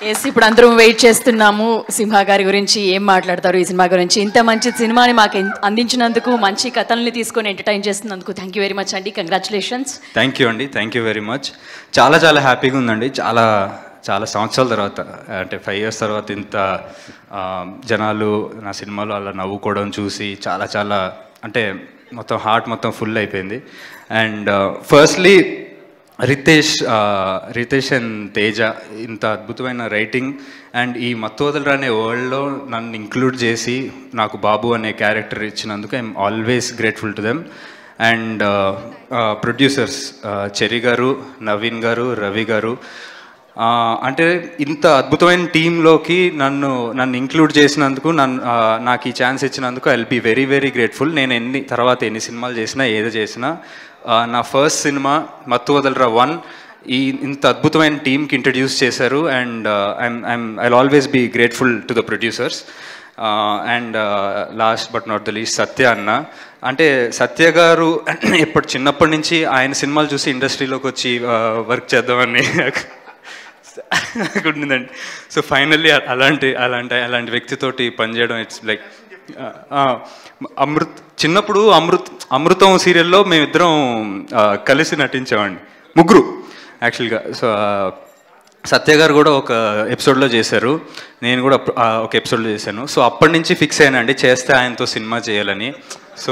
yes ఇప్పుడు అందరం wait చేస్తున్నాము సింహ గారి గురించి ఏం మాట్లాడతారు ఈ సినిమా గురించి ఇంత మంచి సినిమాని మాకు ఎన్- అందించినందుకు మంచి కథల్ని తీసుకొని ఎంటర్టైన్ చేస్తున్నందుకు థ్యాంక్ యూ వెరీ మచ్ అండి కంగ్రాచులేషన్స్ థ్యాంక్ యూ అండి థ్యాంక్ యూ వెరీ మచ్ చాలా చాలా హ్యాపీగా ఉందండి చాలా చాలా సంవత్సరాల తర్వాత అంటే ఫైవ్ ఇయర్స్ తర్వాత ఇంత ఆ, జనాలు నా సినిమాలో అలా నవ్వుకోవడం చూసి చాలా చాలా అంటే మొత్తం హార్ట్ మొత్తం ఫుల్ అయిపోయింది అండ్ ఫస్ట్లీ రితేష్ ఆ, రితేష్ అండ్ తేజ ఇంత అద్భుతమైన రైటింగ్ అండ్ ఈ మత్తోదలు అనే వరల్డ్లో నన్ను ఇంక్లూడ్ చేసి నాకు బాబు అనే క్యారెక్టర్ ఇచ్చినందుకు I'm always grateful to them and producers Cherry గారు నవీన్ గారు రవి గారు ఆ, అంటే ఇంత అద్భుతమైన టీంలోకి నన్ను నన్ను ఇంక్లూడ్ చేసినందుకు నన్ను ఆ, నాకు ఈ ఛాన్స్ ఇచ్చినందుకు I be very very grateful నేను ఎన్ని తర్వాత ఎన్ని సినిమాలు చేసినా ఏదో చేసినా ఆ, నా ఫస్ట్ సినిమా మత్తు వదలరా వన్ ఈ ఇంత అద్భుతమైన టీంకి ఇంట్రడ్యూస్ చేశారు and I'm I'm I always be grateful to the producers and last but not the least Satya అన్న అంటే సత్య గారు ఎప్పటి చిన్నప్పటి నుంచి ఆయన సినిమాలు చూసి ఇండస్ట్రీలోకి వచ్చి వర్క్ చేద్దామని ఉండిందండి సో ఫైనల్లీ అలాంటి అలాంటి అలాంటి వ్యక్తితోటి పనిచేయడం ఇట్స్ లైక్ అమృత్ చిన్నప్పుడు అమృత్ అమృతం సీరియల్లో మేమిద్దరం ఆ, కలిసి నటించామండి ముగ్గురు యాక్చువల్గా సో సత్య గారు కూడా ఒక ఎపిసోడ్లో చేశారు నేను కూడా అప్పుడు- ఆ, ఒక ఎపిసోడ్లో చేశాను సో అప్పటి నుంచి ఫిక్స్ అయినండి చేస్తే ఆయనతో సినిమా చేయాలని సో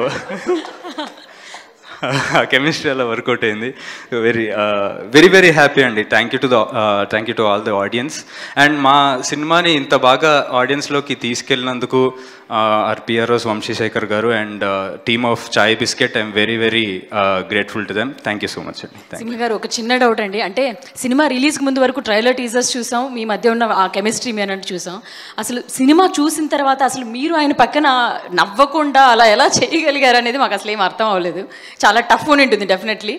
కెమిస్ట్రీ అలా వర్కౌట్ అయింది వెరీ వెరీ వెరీ హ్యాపీ అండి thank you to the thank you to all the audience and మా సినిమాని ఇంత బాగా ఆడియన్స్లోకి తీసుకెళ్ళినందుకు ఆర్ పిఆర్ఓస్ వంశీశేఖర్ గారు and team of Chai biscuit I'm very very grateful to them thank you so much అండి thank Simha గారు ఒక చిన్న డౌట్ అండి అంటే సినిమా రిలీజ్కి ముందు వరకు ట్రైలర్ టీజర్స్ చూసాం మీ మధ్య ఉన్న ఆ కెమిస్ట్రీ మీ అన్నట్టు చూసాం అసలు సినిమా చూసిన తర్వాత అసలు మీరు ఆయన పక్కన నవ్వకుండా అలా ఎలా చేయగలిగారు అనేది మాకు అసలు ఏం అర్థం అవ్వలేదు చాలా టఫ్ అని ఉంటుంది డెఫినెట్లీ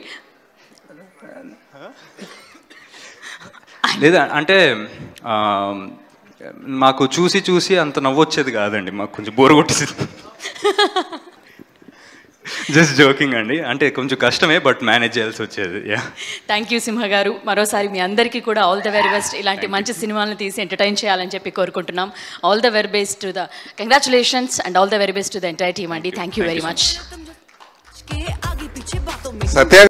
లేదా అంటే ఆ, మాకు చూసి చూసి అంత నవ్వొచ్చేది కాదండి మాకు కొంచెం బోర్ కొట్టేసింది జస్ట్ జోకింగ్ అండి అంటే కొంచెం కష్టమే బట్ మేనేజ్ చేయాల్సి వచ్చేది యా థ్యాంక్ యూ సింహ గారు మరోసారి మీ అందరికీ కూడా ఆల్ ద వెరీ బెస్ట్ ఇలాంటి మంచి సినిమాలను తీసి ఎంటర్టైన్ చేయాలని చెప్పి కోరుకుంటున్నాం all the very best to the congratulations and all the very best to the entire team అండి thank you very much Satya